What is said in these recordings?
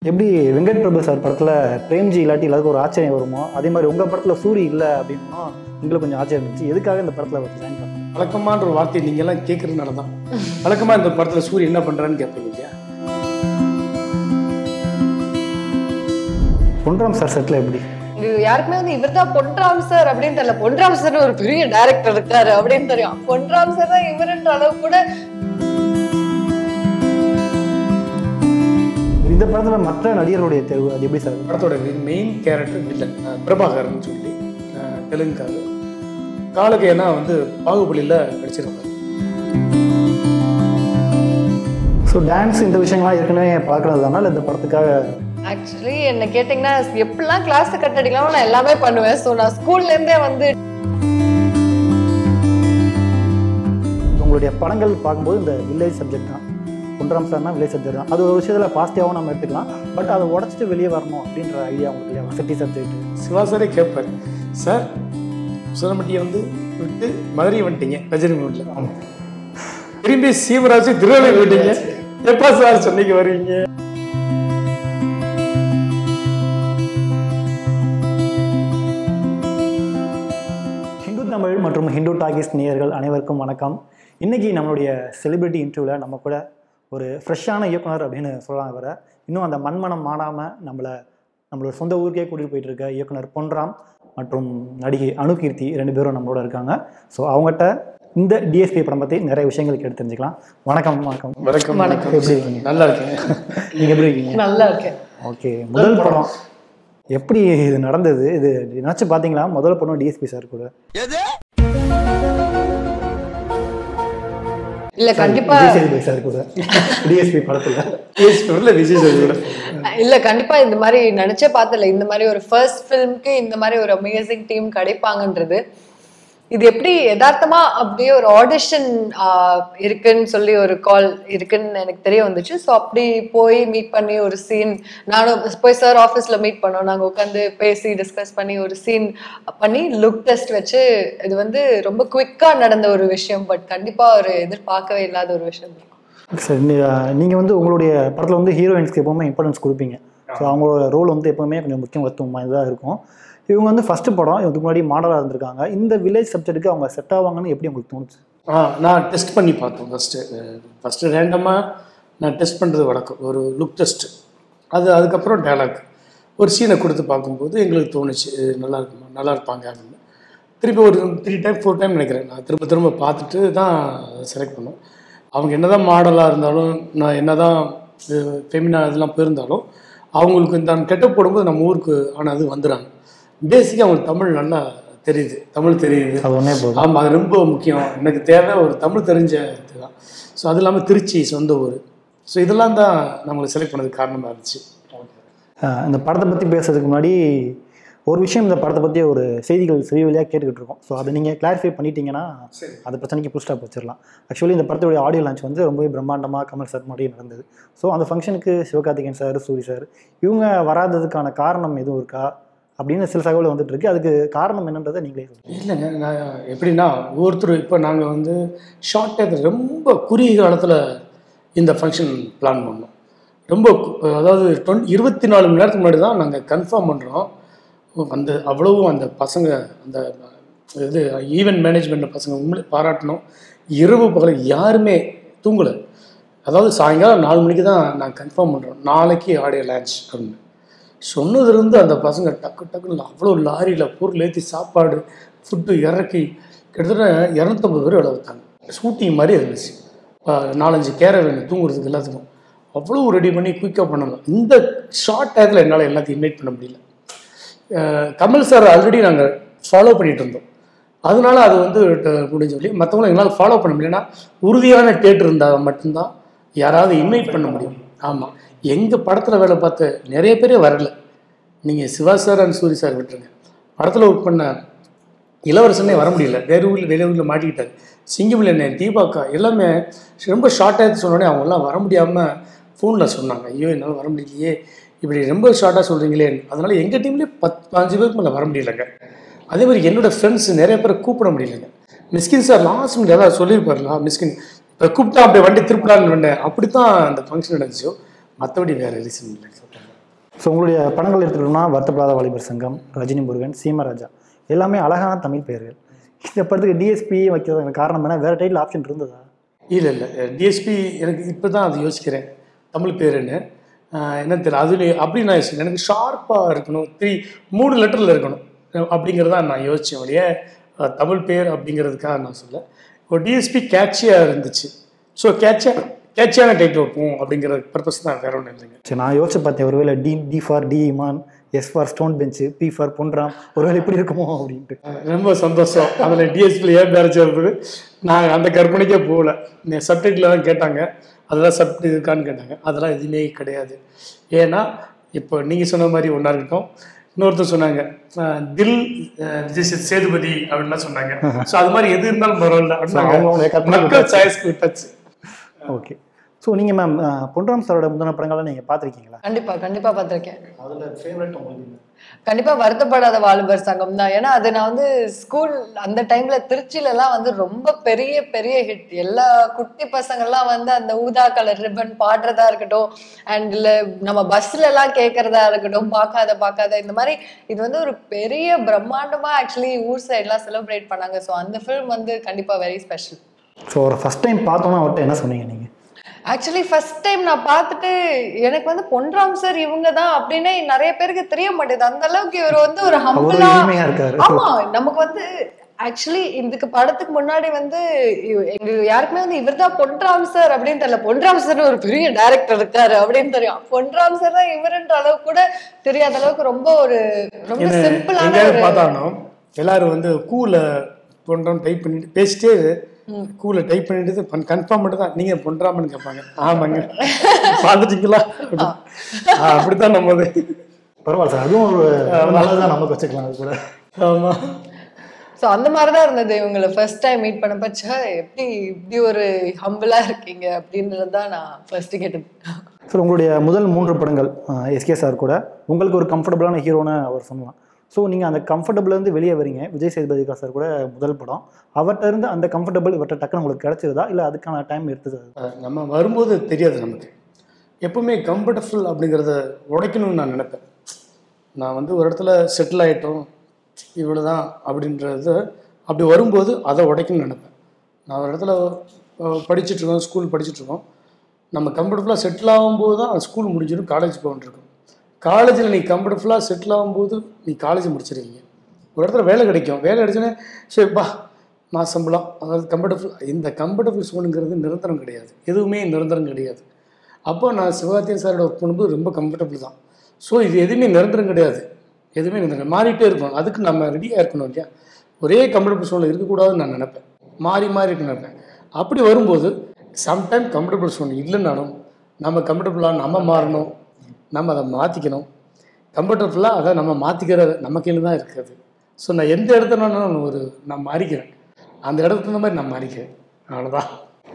எப்படி வெங்கட் பிரபு சார் படத்தில் பிரேம்ஜி இல்லாட்டி எல்லாருக்கும் ஒரு ஆச்சரியம் வருமோ அதே மாதிரி உங்கள் படத்தில் சூரி இல்லை அப்படின்னா எங்களுக்கு கொஞ்சம் ஆச்சரியம் இருந்துச்சு எதுக்காக இந்த படத்தில் அவர் ஜாயின் பண்ணாங்க வழக்கமான ஒரு வார்த்தை நீங்க எல்லாம் கேட்கறதுனால தான் வழக்கமா இந்த படத்துல சூரிய என்ன பண்றான்னு கேட்பீங்க இல்லையா பொன்ராம் சார் செட்டில் எப்படி இது யாருக்குமே வந்து இவர் தான் பொன்ராம் சார் அப்படின்னு தெரியல பொன்ராம் சார் ஒரு பெரிய டைரக்டர் இருக்காரு அப்படின்னு தெரியும் பொன்ராம் சார் தான் இவருன்ற அளவு கூட இந்த படத்தில் மற்ற நடிகர்களுடைய தேர்வு அது எப்படி சார் படத்தோட மெயின் கேரக்டர் வில்லன் அஹ் பிரபாகரன் சொல்லி அஹ் தெலுங்குக்காரு காலகையனா வந்து பாகுபலியில் நடிச்சிருப்பாரு ஸோ டான்ஸ் இந்த விஷயங்கள்லாம் ஏற்கனவே பார்க்குறதுனால இல்லை இந்த படத்துக்காக ஆக்சுவலி என்ன கேட்டிங்கன்னா எப்படிலாம் கிளாஸ் கட் அடிக்கலாமோ நான் எல்லாமே பண்ணுவேன் ஸோ நான் ஸ்கூல்ல இருந்தே வந்து உங்களுடைய படங்கள் பார்க்கும்போது இந்த வில்லேஜ் சப்ஜெக்ட் தான் பொன்ராம் சார்னா வில்லேஜ் சப்ஜெக்ட் தான் அது ஒரு விஷயத்தில் பாசிட்டிவாகவும் நம்ம எடுத்துக்கலாம் பட் அதை உடச்சிட்டு வெளியே வரணும் அப்படின்ற ஐடியா உங்களுக்கு இல்லையா சிட்டி சப்ஜெக்ட் சிவா சாரே கேட்பாரு சார் சுரமட்டியை வந்து விட்டு மதுரை வந்துட்டீங்க ரஜினி மூட்டில் திரும்பி சீவராஜ் திருநெல்வேலி விட்டீங்க எப்போ சார் சென்னைக்கு வருவீங்க ஹிந்து தமிழ் மற்றும் ஹிந்து டாகிஸ் நேயர்கள் அனைவருக்கும் வணக்கம் இன்னைக்கு நம்மளுடைய செலிபிரிட்டி இன்டர்வியூவில் நம்ம கூட ஒரு ஃப்ரெஷ்ஷான இயக்குனர் அப்படின்னு சொல்லலாம் வர இன்னும் அந்த மண்மனம் மாறாமல் நம்மளை நம்மளோட சொந்த ஊருக்கே கூட்டிகிட்டு போயிட்டு இருக்க இயக்குனர் பொன்ராம் மற்றும் நடிகை அனுகீர்த்தி ரெண்டு பேரும் நம்மளோட இருக்காங்க ஸோ அவங்ககிட்ட இந்த டிஎஸ்பி படம் பற்றி நிறைய விஷயங்கள் கேட்டு தெரிஞ்சுக்கலாம் வணக்கம் வணக்கம் வணக்கம் வணக்கம் எப்படி இருக்கீங்க நல்லா இருக்கேன் நீங்கள் எப்படி இருக்கீங்க நல்லா இருக்கேன் ஓகே முதல் படம் எப்படி இது நடந்தது இது நினச்சி பார்த்தீங்களா முதல் படம் டிஎஸ்பி சார் கூட இல்ல கண்டிப்பா விஜய் சேதுபதி சார் கூட டிஎஸ்பி படத்துல ஈஸ்வரில் விஜய் சேதுபதி இல்ல கண்டிப்பா இந்த மாதிரி நினைச்சே பார்த்தல இந்த மாதிரி ஒரு ஃபர்ஸ்ட் ஃபிலிம்க்கு இந்த மாதிரி ஒரு அமேசிங் டீம் கிடைப்பாங்கன்றது இது எப்படி யதார்த்தமா அப்படியே ஒரு ஆடிஷன் இருக்குன்னு சொல்லி ஒரு கால் இருக்குன்னு எனக்கு தெரிய வந்துச்சு ஸோ அப்படி போய் மீட் பண்ணி ஒரு சீன் நானும் போய் சார் ஆஃபீஸில் மீட் பண்ணோம் நாங்கள் உட்காந்து பேசி டிஸ்கஸ் பண்ணி ஒரு சீன் பண்ணி லுக் டெஸ்ட் வச்சு இது வந்து ரொம்ப குவிக்காக நடந்த ஒரு விஷயம் பட் கண்டிப்பாக ஒரு எதிர்பார்க்கவே இல்லாத ஒரு விஷயம் தான் சார் நீங்கள் வந்து உங்களுடைய படத்தில் வந்து ஹீரோயின்ஸ்க்கு எப்பவுமே இம்பார்ட்டன்ஸ் கொடுப்பீங்க ஸோ அவங்களோட ரோல் வந்து எப்பவுமே கொஞ்சம் முக்கியத்துவமாக தான் இருக்கும் இவங்க வந்து ஃபஸ்ட்டு படம் இதுக்கு முன்னாடி மாடலாக இருந்திருக்காங்க இந்த வில்லேஜ் சப்ஜெக்ட்டுக்கு அவங்க செட் ஆவாங்கன்னு எப்படி உங்களுக்கு தோணுச்சு ஆ நான் டெஸ்ட் பண்ணி பார்த்தோம் ஃபஸ்ட்டு ஃபஸ்ட்டு ரேண்டமாக நான் டெஸ்ட் பண்ணுறது வழக்கம் ஒரு லுக் டெஸ்ட் அது அதுக்கப்புறம் டயலாக் ஒரு சீனை கொடுத்து பார்க்கும்போது எங்களுக்கு தோணுச்சு இது நல்லா இருக்குமா நல்லா இருப்பாங்க அப்படின்னு திருப்பி ஒரு த்ரீ டைம் ஃபோர் டைம் நினைக்கிறேன் நான் திரும்ப திரும்ப பார்த்துட்டு தான் செலக்ட் பண்ணோம் அவங்க என்னதான் மாடலாக இருந்தாலும் நான் என்னதான் ஃபெமினா இதெல்லாம் போயிருந்தாலும் அவங்களுக்கு இந்த கெட்ட போடும்போது நம்ம ஊருக்கு ஆனால் அது வந்துடுறாங்க பேசிக்காக அவங்களுக்கு தமிழ் நல்லா தெரியுது தமிழ் தெரியுது அது ஒன்றே போதும் ஆமாம் அது ரொம்ப முக்கியம் எனக்கு தேவை ஒரு தமிழ் தெரிஞ்ச இதுதான் ஸோ அது இல்லாமல் திருச்சி சொந்த ஊர் ஸோ இதெல்லாம் தான் நம்மளை செலக்ட் பண்ணதுக்கு காரணமாக இருந்துச்சு ஆஹ் இந்த படத்தை பற்றி பேசுறதுக்கு முன்னாடி ஒரு விஷயம் இந்த படத்தை பற்றி ஒரு செய்திகள் செவி வழியாக கேட்டுக்கிட்டு இருக்கோம் ஸோ அதை நீங்கள் கிளாரிஃபை பண்ணிட்டீங்கன்னா அந்த பிரச்சனைக்கு புல் ஸ்டாப் வச்சிடலாம் ஆக்சுவலி இந்த படத்துடைய ஆடியோ லான்ச் வந்து ரொம்பவே பிரம்மாண்டமாக கமல் சார் முன்னாடி நடந்தது ஸோ அந்த ஃபங்க்ஷனுக்கு சிவகார்த்திகேயன் சார் சூரி சார் இவங்க வராததுக்கான காரணம் எதுவும் இருக்கா அப்படின்னு சில தகவல் வந்துட்டு இருக்கு அதுக்கு காரணம் என்னன்றதை நீங்களே சொல்லுங்கள் இல்லைங்க நான் எப்படின்னா ஒவ்வொருத்தர் இப்போ நாங்கள் வந்து ஷார்ட் டேத்தில் ரொம்ப குறுகிய காலத்தில் இந்த ஃபங்க்ஷன் பிளான் பண்ணோம் ரொம்ப கு- அதாவது டுவெண்ட் இருபத்தி நாலு மணி நேரத்துக்கு முன்னாடி தான் நாங்கள் கன்ஃபார்ம் பண்ணுறோம் அந்த அவ்வளவும் அந்த பசங்க அந்த இது ஈவெண்ட் மேனேஜ்மெண்ட் பசங்க உண்மையிலே பாராட்டணும் இரவு பகல் யாருமே தூங்கலை அதாவது சாயங்காலம் நாலு மணிக்கு தான் நான் கன்ஃபார்ம் பண்ணுறோம் நாளைக்கு ஆடியோ லான்ச் அப்படின்னு சொன்னதுலேருந்து அந்த பசங்க டக்கு டக்குன்னு அவ்வளோ லாரியில் பொருள் ஏற்றி சாப்பாடு ஃபுட்டு இறக்கி கிட்டத்தட்ட இரநூத்தம்பது பேர் வேலை வைத்தாங்க ஷூட்டிங் மாதிரி இருந்துச்சு அஹ் நாலஞ்சு கேரை வேணும் தூங்குறதுக்கு எல்லாத்துக்கும் அவ்வளோ ரெடி பண்ணி குயிக்காக பண்ணணும் இந்த ஷார்ட் டயத்தில் என்னால் எல்லாத்தையும் இன்வைட் பண்ண முடியல அஹ் கமல் சார் ஆல்ரெடி நாங்கள் ஃபாலோ பண்ணிட்டு இருந்தோம் அதனால அது வந்து ட- முடிஞ்சு சொல்லி மற்றவங்களும் எங்களால் ஃபாலோ பண்ண முடியலன்னா உறுதியான டேட் இருந்தால் மட்டும்தான் யாராவது இன்வைட் பண்ண முடியும் ஆமாம் எங்கள் படத்தில் வேலை பார்த்த நிறைய பேரே வரல நீங்கள் Siva sir and Soori sir விட்டுருங்க படத்தில் ஒர்க் பண்ண இளவரசனே வர முடியல வேறு ஊரில் வேறு ஊரில் மாட்டிக்கிட்டாரு சிங்கமில் என்ன தீபாக்கா எல்லாமே ரொம்ப ஷார்ட்டாக சொன்னோடனே அவங்கெல்லாம் வர முடியாமல் ஃபோனில் சொன்னாங்க ஐயோ என்னால் வர முடியலையே இப்படி ரொம்ப ஷார்ட்டாக சொல்கிறீங்களே அதனால் எங்கள் டீம்லேயே பத்து பாஞ்சு பேருக்கு மேலே வர முடியலங்க அதே மாதிரி என்னோட ஃப்ரெண்ட்ஸ் நிறைய பேரை கூப்பிட முடியலங்க மிஸ்கின் சார் லாஸ்ட் மினிட் ஏதாவது சொல்லியிருப்பாருங்களா மிஸ்கின் இப்போ கூப்பிட்டா அப்படியே வண்டி திருப்பலான்னு வந்தேன் அப்படி தான் அந்த ஃபங்க்ஷன் நடந்துச்சோ மற்றபடி வேறு ரீசன் இல்லை ஸோ உங்களுடைய படங்கள் எடுத்துக்கிட்டோம்னா வருத்தப்படாத வாலிபர் சங்கம் ரஜினி முருகன் சீமராஜா எல்லாமே அழகான தமிழ் பெயர்கள் இந்த படத்துக்கு டிஎஸ்பி வைக்கிறது காரணம் என்ன வேறு டைட்டில் ஆப்ஷன் இருந்ததா இல்லை இல்லை டிஎஸ்பி எனக்கு இப்போ தான் அது யோசிக்கிறேன் தமிழ் பேருன்னு ஆஹ் என்ன தெரியல அது அப்படி நான் யோசிக்கிறேன் எனக்கு ஷார்ப்பாக இருக்கணும் த்ரீ மூணு லெட்டரில் இருக்கணும் அப்படிங்கிறதா நான் யோசித்தேன் வழிய அஹ், தமிழ் பேர் அப்படிங்கிறதுக்காக நான் சொல்ல ஒரு டிஎஸ்பி கேட்சியாக இருந்துச்சு ஸோ கேட்சியாக கேட்சியான டைட்டில் வைப்போம் அப்படிங்கிற பர்பஸ் தான் வேற ஒன்றும் இல்லைங்க சரி நான் யோசிச்சு பார்த்தேன் ஒருவேளை D D for D Imman S for stone bench P for Ponram ஒருவேளை இப்படி இருக்குமோ அப்படின்ட்டு ரொம்ப சந்தோஷம் அதில் டிஎஸ்பியில் ஏன் பேரச்சு இருந்தது நான் அந்த கற்பனைக்கே போகல சப்டைட்டில் தான் கேட்டாங்க அதெல்லாம் சப்டைட் இருக்கான்னு கேட்டாங்க அதெல்லாம் எதுவுமே கிடையாது ஏன்னா இப்போ நீங்கள் சொன்ன மாதிரி ஒன்றா இருக்கட்டும் இன்னொருத்தர் சொன்னாங்க அஹ், தில் அஹ், விஜய் சேது- சேதுபதி அப்படின்லாம் சொன்னாங்க ஸோ அது மாதிரி எது இருந்தாலும் பரவாயில்ல அவங்கவங்க அப்படின்னாங்க கற்பனைக்கு மக்கள் சாய்ஸ்க்கு விட்டாச்சு ஓகே ஸோ நீங்கள் மேம் பொன்ராம் சாரோட முந்தின படங்களை நீங்கள் பார்த்துருக்கீங்களா கண்டிப்பா கண்டிப்பா பார்த்திருக்கேன் அதில் ஃபேவரட் உங்களுக்கு கண்டிப்பா வருத்தப்படாத வாலிபர் சங்கம் தான் ஏன்னா அது நான் வந்து ஸ்கூல் அந்த டைம்ல திருச்சியில எல்லாம் வந்து ரொம்ப பெரிய பெரிய ஹிட் எல்லா குட்டி பசங்கள்லாம் வந்து அந்த ஊதா கலர் ரிப்பன் பாடுறதா இருக்கட்டும் அண்ட் இல்ல நம்ம பஸ்ல எல்லாம் கேட்கறதா இருக்கட்டும் பார்க்காத பார்க்காத இந்த மாதிரி இது வந்து ஒரு பெரிய பிரம்மாண்டமா ஆக்சுவலி ஊர் சைட்லாம் செலிப்ரேட் பண்ணாங்க ஸோ அந்த ஃபிலிம் வந்து கண்டிப்பா வெரி ஸ்பெஷல் ஸோ ஒரு ஃபஸ்ட் டைம் பார்த்தோன்னா அவர்கிட்ட என்ன சொன்னீங்க நீங்கள் ஆக்சுவலி ஃபர்ஸ்ட் டைம் நான் பார்த்துட்டு எனக்கு வந்து பொன்ராம் சார் இவங்க தான் அப்படின்னு நிறைய பேருக்கு தெரிய மாட்டேது அந்த அளவுக்கு இவர் வந்து ஒரு அவ்வளோ ஹம்பிளா இனிமையாக இருக்காரு ஆமா நமக்கு வந்து ஆக்சுவலி இதுக்கு படத்துக்கு முன்னாடி வந்து இவ- எங்க யாருக்குமே வந்து இவர்தான் பொன்ராம் சார் அப்படின்னு தெரியல பொன்ராம் சார் ஒரு பெரிய டைரக்டர் இருக்காரு அப்படின்னு தெரியும் பொன்ராம் சார் தான் இவருன்ற அளவுக்கு கூட தெரியாத அளவுக்கு ரொம்ப ஒரு ரொம்ப என்ன சிம்பிளான எங்கேயாவது ஒரு பார்த்தாலும் எல்லாரும் வந்து கூல பொன்றாம் டைப் பண்ணிட்டு பேசிட்டே கூல டைப் பண்ணிட்டு கன்ஃபார்ம் மட்டும் தான் நீங்க பொன்றாமன்னு கேட்பாங்க ஆமாங்க பார்த்துட்டீங்களா அப்படி. ஆ, அப்படித்தான் நம்ம அது. பரவாயில்ல சார் அதுவும் ஒரு நல்லதான் நமக்கு வச்சுக்கலாம் அது கூட ஆமா ஸோ அந்த மாதிரி தான் இருந்தது இவங்களை ஃபர்ஸ்ட் டைம் மீட் பண்ணப்ப ச்சே எப்படி இப்படி ஒரு ஹம்பிளா இருக்கீங்க அப்படின்றது தான் நான் ஃபர்ஸ்ட் கேட்டது சார் உங்களுடைய முதல் மூன்று படங்கள் எஸ்கே சார் கூட உங்களுக்கு ஒரு கம்ஃபர்டபுளான ஹீரோன்னு அவர் சொல்லலாம் ஸோ நீங்கள் அந்த கம்ஃபர்டபுள்லேருந்து வெளியே வரீங்க விஜய் சேதுபதிகா சார் கூட முதல் படம் அவர்கிட்ட இருந்து அந்த கம்ஃபர்டபுள் இவர்கிட்ட டக்குன்னு உங்களுக்கு கிடைச்சிருதா இல்லை அதுக்கான டைம் எடுத்தது அஹ் நம்ம வரும்போது தெரியாது நமக்கு எப்பவுமே கம்ஃபர்டபுள் அப்படிங்கிறத உடைக்கணும்னு நான் நினைப்பேன் நான் வந்து ஒரு இடத்துல செட்டில் ஆகிட்டோம் இவ்வளோ தான் அப்படின்றது அப்படி வரும்போது அதை உடைக்கணும்னு நினைப்பேன் நான் ஒரு இடத்துல அஹ், படிச்சுட்டு இருக்கோம் ஸ்கூல் படிச்சுட்டு இருக்கோம் நம்ம கம்ஃபர்டபுளாக செட்டில் ஆகும்போது தான் ஸ்கூல் முடிஞ்சிடும் காலேஜ் போகணுருக்கும் காலேஜில் நீ கம்ஃபர்டபுளாக செட்டில் ஆகும்போது நீ காலேஜ் முடிச்சிருவீங்க ஒரு இடத்துல வேலை கிடைக்கும் வேலை கிடைச்சுன்னா சரி பா நான் சம்பளம் அதாவது கம்ஃபர்டபுள் இந்த கம்ஃபர்டபுள் சோனுங்கிறது நிரந்தரம் கிடையாது எதுவுமே நிரந்தரம் கிடையாது அப்போ நான் சிவகார்த்தியன் சாரோட ஒர்க் பண்ணும்போது ரொம்ப கம்ஃபர்டபுள் தான் ஸோ இது எதுவுமே நிரந்தரம் கிடையாது எதுவுமே நிரந்தரம் மாறிட்டே இருக்கும் அதுக்கு நம்ம ரெடியாக இருக்கணும் இல்லையா ஒரே கம்ஃபர்டபுள் சோனில் இருக்கக்கூடாதுன்னு நான் நினைப்பேன் மாறி மாறி இருக்குன்னு நினைப்பேன் அப்படி வரும்போது சம்டைம் கம்ஃபர்டபுள் சோன் இல்லைனாலும் நம்ம கம்ஃபர்டபுளாக நம்ம மாறணும் நம்ம அதை மாற்றிக்கணும் கம்ஃபர்டபுளாக அதை நம்ம மாற்றிக்கிற நம்ம கையில் தான் இருக்குது ஸோ நான் எந்த இடத்துல நான் ஒரு நான் மாறிக்கிறேன் அந்த இடத்துக்கு தகுந்த மாதிரி நான் மாறிக்கிறேன் அவ்வளோதான்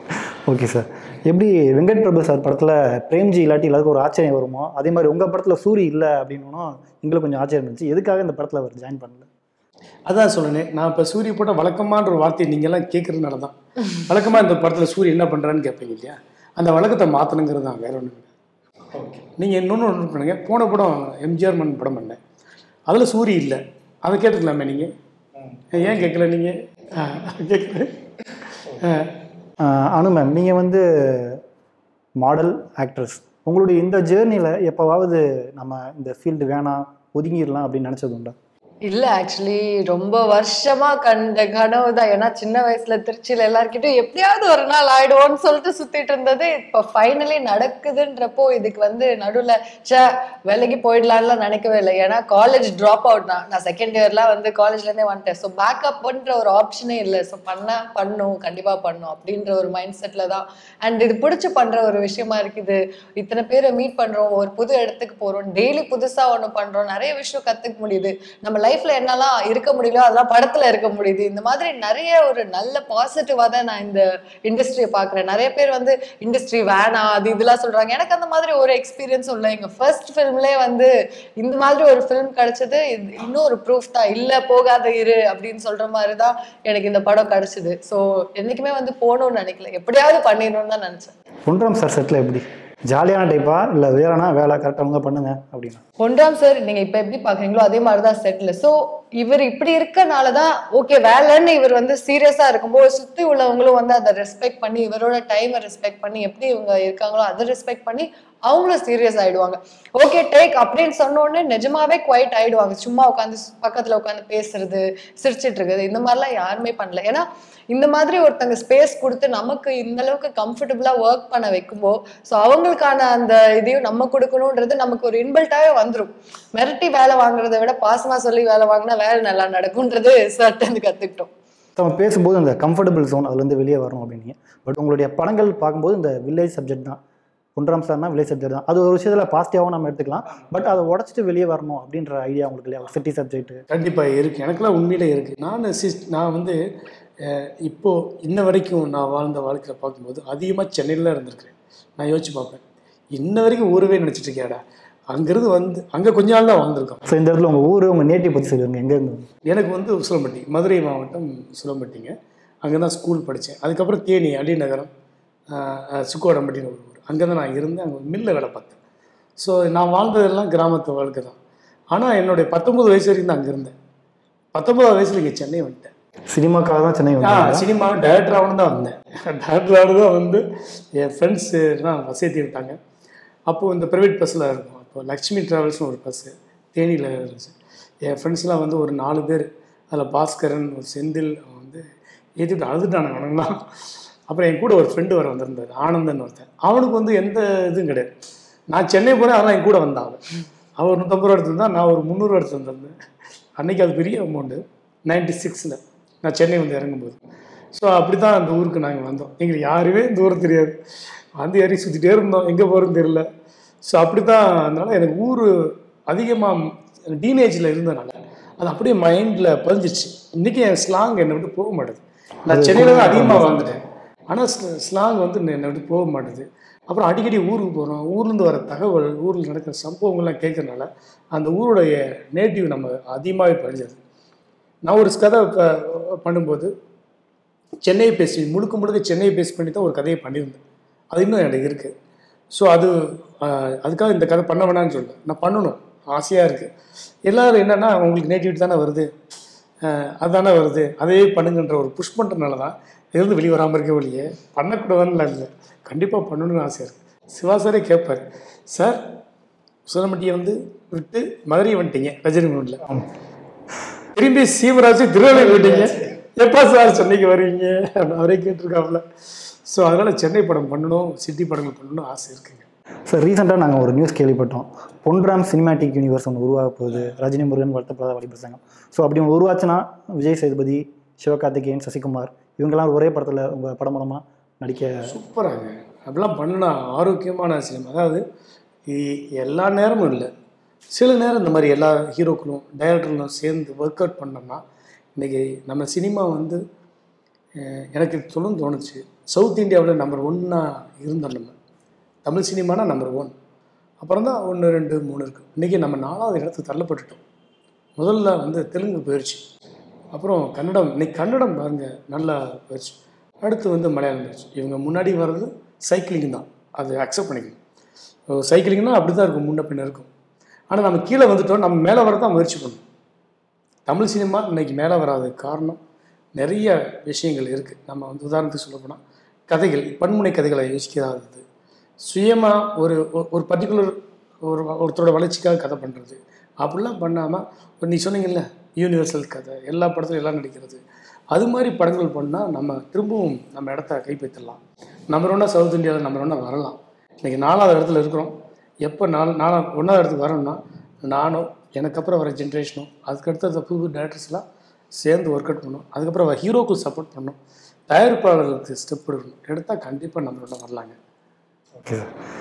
ஓகே சார் எப்படி வெங்கட் பிரபு சார் படத்தில் பிரேம்ஜி இல்லாட்டி எல்லாருக்கும் ஒரு ஆச்சரியம் வருமோ அதே மாதிரி உங்கள் படத்தில் சூரி இல்லை அப்படின்னா எங்களுக்கு கொஞ்சம் ஆச்சரியம் இருந்துச்சு எதுக்காக இந்த படத்தில் அவர் ஜாயின் பண்ணல அதான் சொன்னேன் நான் இப்போ சூரிய போட்ட வழக்கமான ஒரு வார்த்தையை நீங்கள்லாம் கேட்குறதுனால தான் வழக்கமாக இந்த படத்தில் சூரிய என்ன பண்ணுறான்னு கேட்பீங்க இல்லையா அந்த வழக்கத்தை மாற்றணுங்கிறது தான் வேற ஒன்றும் ஓகே நீங்கள் இன்னொன்று ஒன்று பண்ணுங்க போன படம் எம்ஜிஆர் மன் படம் பண்ணேன் அதில் சூரி இல்லை அதை கேட்டுக்கலாமே நீங்கள் ஏன் கேட்கல நீங்கள் கேட்கல ஆஹ் அனு மேம் நீங்கள் வந்து மாடல் ஆக்ட்ரஸ் உங்களுடைய இந்த ஜேர்னியில் எப்போவாவது நம்ம இந்த ஃபீல்டு வேணாம் ஒதுங்கிடலாம் அப்படின்னு நினச்சது உண்டா இல்ல ஆக்சுவலி ரொம்ப வருஷமா கண்ட கனவு தான் ஏன்னா சின்ன வயசுல திருச்சியில எல்லார்கிட்டயும் எப்படியாவது ஒரு நாள் ஆயிடுவோம்னு சொல்லிட்டு சுத்திட்டு இருந்தது இப்ப ஃபைனலி நடக்குதுன்றப்போ இதுக்கு வந்து நடுவுல ச்சே வேலைக்கு போயிடலாம்லாம் நினைக்கவே இல்லை ஏன்னா காலேஜ் ட்ராப் அவுட் நான் நான் செகண்ட் இயர்லாம் வந்து காலேஜ்ல இருந்தே வந்துட்டேன் ஸோ பேக்கப்ன்ற ஒரு ஆப்ஷனே இல்லை ஸோ பண்ணா பண்ணும் கண்டிப்பா பண்ணும் அப்படின்ற ஒரு மைண்ட் செட்ல தான் அண்ட் இது பிடிச்சி பண்ற ஒரு விஷயமா இருக்குது இத்தனை பேரை மீட் பண்றோம் ஒரு புது இடத்துக்கு போறோம் டெய்லி புதுசா ஒண்ணு பண்றோம் நிறைய விஷயம் கத்துக்க முடியுது நம்ம லைஃப்ல என்னெல்லாம் இருக்க முடியலையோ அதெல்லாம் படத்துல இருக்க முடியுது இந்த மாதிரி நிறைய ஒரு நல்ல பாசிட்டிவா தான் நான் இந்த இண்டஸ்ட்ரியை பாக்குறேன் நிறைய பேர் வந்து இண்டஸ்ட்ரி வேணாம் அது இதெல்லாம் சொல்றாங்க எனக்கு அந்த மாதிரி ஒரு எக்ஸ்பீரியன்ஸும் இல்லை எங்க ஃபர்ஸ்ட் ஃபிலிம்லேயே வந்து இந்த மாதிரி ஒரு ஃபிலிம் கிடைச்சது இது இன்னும் ஒரு ப்ரூஃப் தான் இல்ல போகாத இரு அப்படின்னு சொல்ற மாதிரி தான் எனக்கு இந்த படம் கிடைச்சது ஸோ என்னைக்குமே வந்து போகணும்னு நினைக்கல எப்படியாவது பண்ணிடணும்னு தான் நினைச்சேன் பொன்ராம் சார் செட்டில் எப்படி ஜாலியான டைப்பா இல்லை வேறனா வேலை கரெக்டாக அவங்க பண்ணுங்க அப்படின்னு ஒன்றாம் சார் நீங்க இப்ப எப்படி பாக்குறீங்களோ அதே மாதிரிதான் செட்ல சோ இவர் இப்படி இருக்கனாலதான் ஓகே வேலைன்னு இவர் வந்து சீரியஸா இருக்கும்போது சுத்தி உள்ளவங்களும் வந்து அதை ரெஸ்பெக்ட் பண்ணி இவரோட டைமை ரெஸ்பெக்ட் பண்ணி எப்படி இவங்க இருக்காங்களோ அதை ரெஸ்பெக்ட் பண்ணி அவங்களும் சீரியஸ் ஆயிடுவாங்க ஓகே டேக் அப்படின்னு சொன்ன உடனே நிஜமாவே குவைட் ஆயிடுவாங்க சும்மா உட்காந்து பக்கத்துல உட்காந்து பேசுறது சிரிச்சிட்டு இருக்குது இந்த மாதிரிலாம் யாருமே பண்ணல ஏன்னா இந்த மாதிரி ஒருத்தங்க ஸ்பேஸ் கொடுத்து நமக்கு இந்த அளவுக்கு கம்ஃபர்டபுளா ஒர்க் பண்ண வைக்கும்போது ஸோ அவங்களுக்கான அந்த இதையும் நம்ம கொடுக்கணுன்றது நமக்கு ஒரு இன்பில்ட்டாவே வந்துரும் மிரட்டி வேலை வாங்குறதை விட பாசமா சொல்லி வேலை வாங்கினா வேலை நல்லா நடக்கும்ன்றது சர்ட்டு கத்துக்கிட்டோம் நம்ம பேசும்போது அந்த கம்ஃபர்டபுள் ஜோன் அதுலேருந்து வெளியே வரணும் அப்படின்னீங்க பட் உங்களுடைய படங்கள் பார்க்கும்போது இந்த வில்லேஜ் சப்ஜெக்ட் தான் ஒன்றாம் சார்னா வில்லேஜ் சப்ஜெக்ட் தான் அது ஒரு விஷயத்தில் பாசிட்டிவாகவும் நம்ம எடுத்துக்கலாம் பட் அதை உடச்சிட்டு வெளியே வரணும் அப்படின்ற ஐடியா உங்களுக்கு இல்லையா சிட்டி சப்ஜெக்ட் கண்டிப்பாக இருக்குது எனக்கெல்லாம் உண்மையிலே இருக்குது நான் சிஸ் நான் வந்து அஹ், இப்போ இன்ன வரைக்கும் நான் வாழ்ந்த வாழ்க்கையில் பார்க்கும்போது அதிகமாக சென்னையில் தான் இருந்திருக்கிறேன் நான் யோசிச்சு பார்ப்பேன் இன்ன வரைக்கும் ஊரவே நினச்சிட்டு இருக்கியாடா அங்கேருந்து வந்து அங்கே கொஞ்ச நாள் தான் வாழ்ந்திருக்கோம் ஸோ இந்த இடத்துல உங்கள் ஊர் உங்கள் நேட்டிவ் பற்றி சொல்லுங்க எங்கே இருந்து எனக்கு வந்து உசிலம்பட்டி மதுரை மாவட்டம் உசிலம்பட்டிங்க அங்கே தான் ஸ்கூல் படித்தேன் அதுக்கப்புறம் தேனி அடிநகரம் சுக்கோடம்பட்டின்னு ஒரு ஊர் அங்கே தான் நான் இருந்தேன் அங்கே மில்லில் வேலை பார்த்தேன் ஸோ நான் வாழ்ந்ததெல்லாம் கிராமத்து வாழ்க்கை தான் ஆனால் என்னுடைய பத்தொம்பது வயசு வரைக்கும் தான் அங்கே இருந்தேன் பத்தொம்பது வயசில் இங்கே சென்னை வந்துட்டேன் சினிமாக்காக தான் சென்னை ஆ வந்து சினிமா டேரக்டராகவும் தான் வந்தேன் டேரக்டராக தான் வந்து என் ஃப்ரெண்ட்ஸுலாம் பஸ் ஏற்றி விட்டாங்க அப்போது இந்த ப்ரைவேட் பஸ்ஸில் இருக்கும் அப்போ லக்ஷ்மி ட்ராவல்ஸ்னு ஒரு பஸ்ஸு தேனியில் இருந்துச்சு என் ஃப்ரெண்ட்ஸ்லாம் வந்து ஒரு நாலு பேர் அதில் பாஸ்கரன் ஒரு செந்தில் அவன் வந்து ஏற்றிட்டு அழுதுட்டானுங்க அவனுங்களாம் அப்புறம் என் கூட ஒரு ஃப்ரெண்டு வர வந்திருந்தார் ஆனந்தன் ஒருத்தன் அவனுக்கு வந்து எந்த இதுவும் கிடையாது நான் சென்னை போகிறேன் அதெல்லாம் என் கூட வந்தான் அவன் அவன் ஒரு நூற்றம்பது ரூபா எடுத்திருந்தான் நான் ஒரு முந்நூறுவா எடுத்து வந்திருந்தேன் அன்றைக்கி அது பெரிய அமௌண்ட்டு நைன்டி சிக்ஸில் நான் சென்னை வந்து இறங்கும்போது ஸோ அப்படி தான் அந்த ஊருக்கு நாங்கள் வந்தோம் எங்களுக்கு யாருமே இந்த ஊர் தெரியாது வந்து ஏறி சுற்றிட்டே இருந்தோம் எங்கே போகிறோன்னு தெரியல ஸோ அப்படி தான் அதனால் எனக்கு ஊர் அதிகமாக டீனேஜில் இருந்தனால அது அப்படியே மைண்டில் பதிஞ்சிச்சு இன்றைக்கி என் ஸ்லாங் என்னை விட்டு போக மாட்டேது நான் சென்னையில் தான் அதிகமாக வாழ்ந்துட்டேன் ஆனால் ஸ்லாங் வந்து என்னை விட்டு போக மாட்டேது அப்புறம் அடிக்கடி ஊருக்கு போகிறோம் ஊர்லேருந்து வர தகவல் ஊரில் நடக்கிற சம்பவங்கள்லாம் கேட்கறனால அந்த ஊருடைய நேட்டிவ் நம்ம அதிகமாகவே பதிஞ்சது நான் ஒரு கதை ப- பண்ணும்போது சென்னையை பேசி முழுக்க முழுக்க சென்னையை பேஸ் பண்ணி தான் ஒரு கதையை பண்ணியிருந்தேன் அது இன்னும் எனக்கு இருக்குது ஸோ அது ஆஹ், அதுக்காக இந்த கதை பண்ண வேணாம்னு சொல்லல நான் பண்ணணும் ஆசையாக இருக்குது எல்லாரும் என்னென்னா உங்களுக்கு நேட்டிவிட்டி தானே வருது ஆஹ், அதுதானே வருது அதே பண்ணுங்கன்ற ஒரு புஷ் பண்ணுறதுனால தான் இருந்து வெளியே வராமல் இருக்க வழியே பண்ணக்கூடாதுன்னு இல்லை கண்டிப்பாக பண்ணணும்னு ஆசையாக இருக்குது சிவா சாரே கேட்பார் சார் சுதமட்டியை வந்து விட்டு மதுரை வந்துட்டீங்க ரஜினி மூணில் திரும்பி சீவராஜ் திருநெல்வேலி விட்டீங்க எப்போ சார் சென்னைக்கு வருவீங்க அப்படின்னு அவரே கேட்டிருக்காப்புல ஸோ அதனால் சென்னை படம் பண்ணணும் சிட்டி படங்கள் பண்ணணும் ஆசை இருக்குங்க சார் ரீசெண்டாக நாங்கள் ஒரு நியூஸ் கேள்விப்பட்டோம் பொன்ராம் சினிமேட்டிக் யூனிவர்ஸ் ஒன்று உருவாக போகுது ரஜினி முருகன் வருத்தப்படாத வழிபடுறாங்க ஸோ அப்படி ஒன்று உருவாச்சுன்னா விஜய் சேதுபதி சிவகார்த்திகேயன் சசிகுமார் இவங்கெல்லாம் ஒரே படத்தில் உங்கள் படம் மூலமாக நடிக்க சூப்பராங்க அப்படிலாம் பண்ணா ஆரோக்கியமான சினிமா அதாவது இ- எல்லா நேரமும் இல்லை சில நேரம் இந்த மாதிரி எல்லா ஹீரோக்களும் டைரக்டர்களும் சேர்ந்து ஒர்க் அவுட் பண்ணோம்னா இன்றைக்கி நம்ம சினிமா வந்து அஹ், எனக்கு சொல்லணும்னு தோணுச்சு சவுத் இந்தியாவில் நம்பர் ஒன்னாக இருந்தோம் நம்ம தமிழ் சினிமானா நம்பர் ஒன் அப்புறம் தான் ஒன்று ரெண்டு மூணு இருக்குது இன்றைக்கி நம்ம நாலாவது இடத்துக்கு தள்ளப்பட்டுட்டோம் முதல்ல வந்து தெலுங்கு போயிடுச்சு அப்புறம் கன்னடம் இன்னைக்கு கன்னடம் பாருங்க நல்லா போயிடுச்சு அடுத்து வந்து மலையாளம் போயிடுச்சு இவங்க முன்னாடி வர்றது சைக்கிளிங் தான் அது அக்செப்ட் பண்ணிக்கணும் சைக்கிளிங்னா அப்படி தான் இருக்கும் முன்ன பின்ன இருக்கும் ஆனால் நம்ம கீழே வந்துட்டோம் நம்ம மேலே வர தான் முயற்சி பண்ணணும் தமிழ் சினிமா இன்னைக்கு மேலே வராததுக்கு காரணம் நிறைய விஷயங்கள் இருக்குது நம்ம வந்து உதாரணத்துக்கு சொல்ல போனால் கதைகள் பன்முனை கதைகளை யோசிக்காதது சுயமாக ஒரு ஒ- ஒரு பர்டிகுலர் ஒரு ஒருத்தரோட வளர்ச்சிக்காக கதை பண்ணுறது அப்படிலாம் பண்ணாமல் ஒரு நீ சொன்னீங்கல்ல யூனிவர்சல் கதை எல்லா படத்துலையும் எல்லாம் நடிக்கிறது அது மாதிரி படங்கள் பண்ணால் நம்ம திரும்பவும் நம்ம இடத்த கைப்பற்றலாம் நம்பர் ஒன்றா சவுத் இந்தியாவில் நம்பர் ஒன்றா வரலாம் இன்றைக்கி நாலாவது இடத்துல இருக்கிறோம் எப்போ நாலு நாலா ஒன்றாவது இடத்துக்கு வரணும்னா நானும் எனக்கு அப்புறம் வர ஜென்ரேஷனும் அதுக்கடுத்த புது புது டேரக்டர்ஸ்லாம் சேர்ந்து ஒர்க் அவுட் பண்ணணும் அதுக்கப்புறம் ஹீரோக்கு சப்போர்ட் பண்ணணும் தயாரிப்பாளர்களுக்கு ஸ்டெப் எடுக்கணும் எடுத்தால் கண்டிப்பாக நம்மளோட வரலாங்க ஓகே